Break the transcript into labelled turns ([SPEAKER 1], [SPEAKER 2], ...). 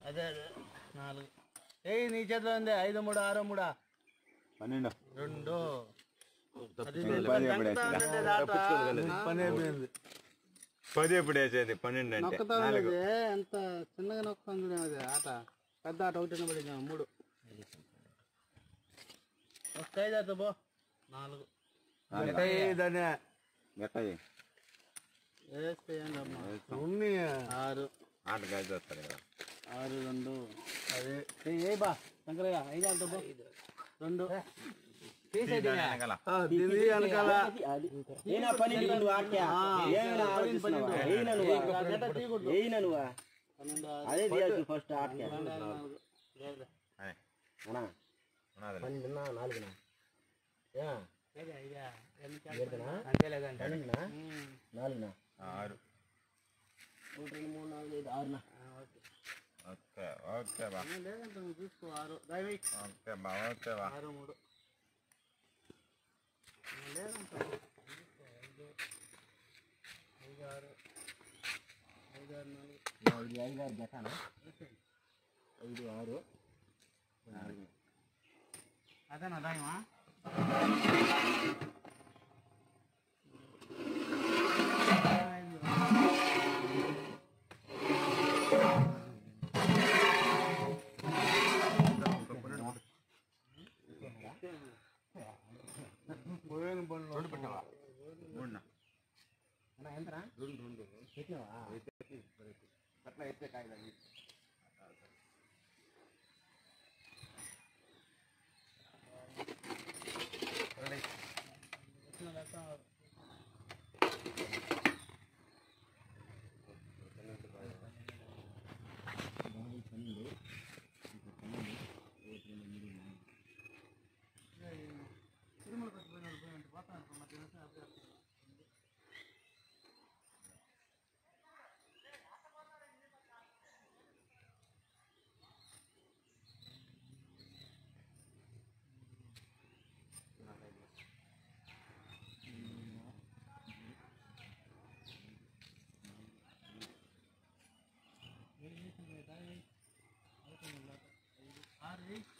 [SPEAKER 1] అదే అదే నాలుగు ఏయ్ నీ చేతిలో ఉంది ఐదు మూడు ఆరు మూడా
[SPEAKER 2] పన్నెండు
[SPEAKER 1] రెండు అది
[SPEAKER 2] పది ఎప్పుడు
[SPEAKER 1] ఎంత
[SPEAKER 2] వేసేది?
[SPEAKER 1] ఉందంటే దాట? పని అయిపోయింది
[SPEAKER 2] పది ఎప్పుడు వేసేది పన్నెండు అంటే
[SPEAKER 1] నొక్కుతా ఉన్నది ఎంత చిన్నగా నొక్కుతుంది చూడు అది ఆట పెద్ద ఆట ఒకటి పడింది మూడు ఒక ఐదు అవుతా బో నాలుగు ఐదనే
[SPEAKER 2] గట్టయి
[SPEAKER 1] వేస్తే ఏంటమ్మా ఆరు
[SPEAKER 2] ఆట గది వస్తారు కదా
[SPEAKER 1] ఆరు రెండు అదే ఏ బా శంకరయ్య ఐదు అంత బో రెండు
[SPEAKER 2] వెనకాల.
[SPEAKER 1] అదే తీయాల్సి ఫస్ట్ ఆట
[SPEAKER 2] ఆయ్. ఉన్నది. ఆరు ఓకే ఓకే బా
[SPEAKER 1] చూసుకో ఆరు దయవై
[SPEAKER 2] ఓకే బా ఓకే బా
[SPEAKER 1] ఆరు మూడు లేదంట చూసుకో, ఐదు ఐదు ఆరు ఐదు ఆరు నాలుగు అదేనా దాయమా
[SPEAKER 2] మూడునా
[SPEAKER 1] ఆరు